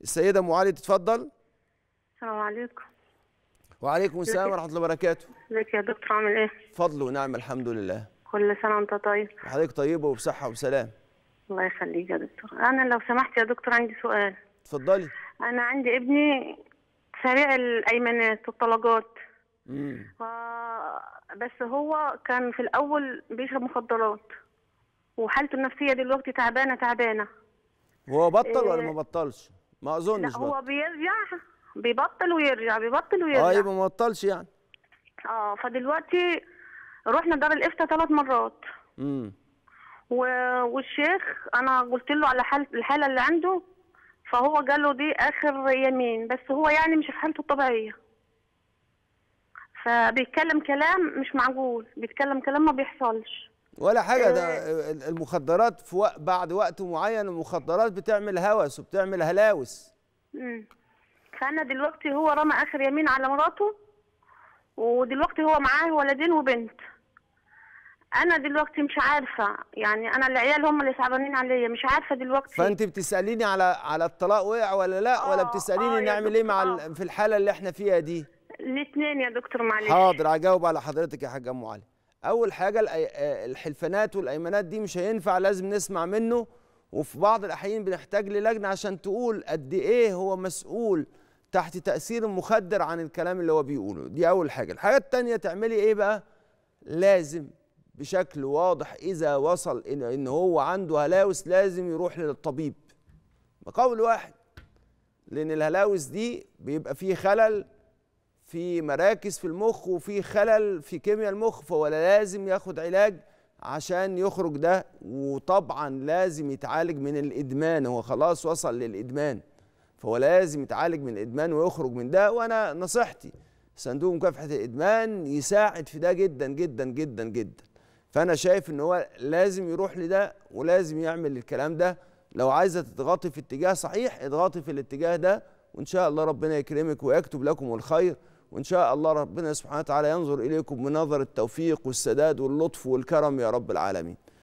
السيده ام علي تتفضل السلام عليكم وعليكم السلام ورحمه الله وبركاته ازيك يا دكتور عامل ايه فضل ونعم الحمد لله كل سنه وانت طيب وحضرتك طيبه وبصحه وسلام الله يخليك يا دكتور انا لو سمحت يا دكتور عندي سؤال اتفضلي انا عندي ابني سريع الايمانات والطلقات امم ف... بس هو كان في الاول بيشرب مخدرات وحالته النفسيه دلوقتي تعبانه تعبانه هو بطل ولا إيه. ما بطلش ما لا اظنش هو بطل بيرجع بيبطل ويرجع بيبطل ويرجع اه يبقى ما بطلش يعني اه فدلوقتي رحنا دار الافتاء ثلاث مرات امم و- والشيخ انا قلت له على حال الحاله اللي عنده فهو قال له دي اخر يمين بس هو يعني مش في حالته الطبيعيه فبيتكلم كلام مش معقول بيتكلم كلام ما بيحصلش ولا حاجه ده المخدرات في وقت بعد وقت معين المخدرات بتعمل هوس وبتعمل هلاوس مم. فانا دلوقتي هو رمى اخر يمين على مراته ودلوقتي هو معاه ولدين وبنت انا دلوقتي مش عارفه يعني انا العيال هم اللي صعبانين عليا مش عارفه دلوقتي فانت بتساليني على على الطلاق وقع ولا لا ولا آه، بتساليني آه يا نعمل ايه مع دكتور، ال- في الحاله اللي احنا فيها دي الاثنين يا دكتور معلش حاضر هجاوب على حضرتك يا حاج ام علي اول حاجه الأي- آه، الحلفانات والايمانات دي مش هينفع لازم نسمع منه وفي بعض الاحيان بنحتاج للجنه عشان تقول قد ايه هو مسؤول تحت تاثير المخدر عن الكلام اللي هو بيقوله دي اول حاجه الحاجه التانية تعملي ايه بقى لازم بشكل واضح اذا وصل ان ان هو عنده هلاوس لازم يروح للطبيب بقول واحد لان الهلاوس دي بيبقى فيه خلل في مراكز في المخ وفي خلل في كيمياء المخ فهو لازم ياخد علاج عشان يخرج ده وطبعا لازم يتعالج من الادمان هو خلاص وصل للادمان فهو لازم يتعالج من الادمان ويخرج من ده وانا نصيحتي صندوق مكافحه الادمان يساعد في ده جدا جدا جدا جدا فانا شايف ان هو لازم يروح لده ولازم يعمل الكلام ده لو عايزه تضغطي في اتجاه صحيح اضغطي في الاتجاه ده وان شاء الله ربنا يكرمك ويكتب لكم الخير وان شاء الله ربنا سبحانه وتعالى ينظر اليكم بنظر التوفيق والسداد واللطف والكرم يا رب العالمين